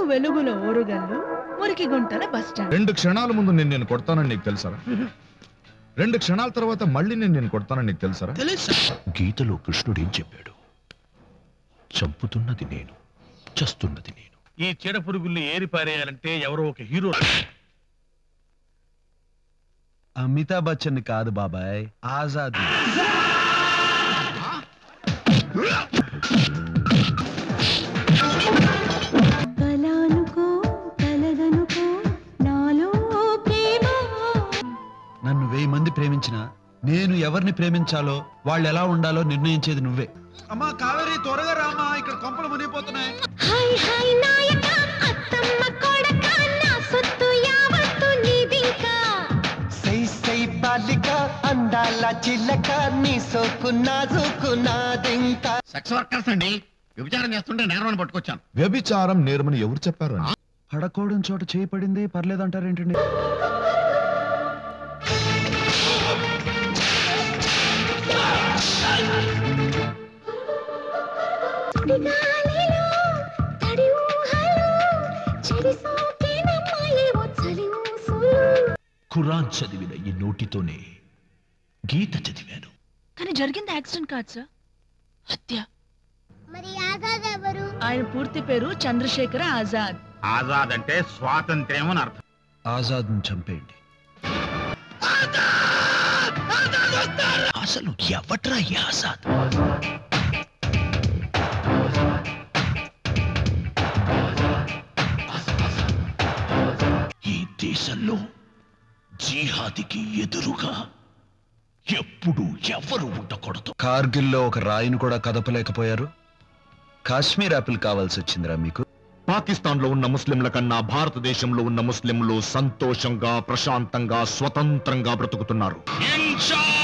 వెలుగుల ఓరుగల్లు మురికి గుంటల బస్టాండ్ రెండు క్షణాల ముందు నేను నేను కొడతానని నీకు తెలుసారా రెండు క్షణాల తర్వాత మళ్ళీ నేను నేను కొడతానని నీకు తెలుసారా గీతలో కృష్ణుడు ఏం చెప్పాడు చంపుతున్నది నేను చస్తున్నది నేను ఈ చీడ పురుగుల్ని ఏరి పారేయాలంటే ఎవరో ఒక హీరో అమితాబ్ బచ్చన్ కాదు బాబాయ్ ఆజాద్ కలానుకో కలదనుకో నాలో ప్రేమ నన్ను వెయ్యి మంది ప్రేమించిన నేను ఎవరిని ప్రేమించాలో వాళ్ళు ఎలా ఉండాలో నిర్ణయించేది నువ్వే అమ్మా కావేరి త్వరగా రామా ఇక్కడ కొంపలు మునిగిపోతున్నాయి హై హై నాయక అత్తమ్మ కొడక నా సొత్తు యావత్తు నీదింకా సై సై బాలిక అందాల చిల్లక నీ సోకు నాజుకు నాదింకా సెక్స్ వర్కర్స్ అండి విచారం చేస్తుంటే నేరం పట్టుకొచ్చాను వ్యభిచారం నేరమని ఎవరు చెప్పారు అని పడకోవడం చోట చేయి పడింది పర్లేదంటారేంటండి సుడిగాలిలో తడి ఊహలో చెడి సోకేనమ్మాయేవో చలి ఊసులు ఖురాన్ చదివిన ఈ నోటితోనే గీత చదివాను కానీ జరిగింది యాక్సిడెంట్ కాదు సార్ హత్య మరి ఆజాద్ ఎవరు ఆయన పూర్తి పేరు చంద్రశేఖర ఆజాద్ ఆజాద్ అంటే స్వాతంత్ర్యం అని అర్థం ఆజాద్ని చంపేయండి అసలు ఎవట్రా ఈ ఆజాద్ ఈ దేశంలో జీహాదికి ఎదురుగా ఎప్పుడు ఎవరు ఉండకూడదు కార్గిల్లో ఒక రాయిని కూడా కదపలేకపోయారు కాశ్మీర్ యాపిల్ కావాల్సి వచ్చిందిరా మీకు పాకిస్తాన్ లో ఉన్న ముస్లింల కన్నా భారతదేశంలో ఉన్న ముస్లింలు సంతోషంగా ప్రశాంతంగా స్వతంత్రంగా బ్రతుకుతున్నారు ఇన్షా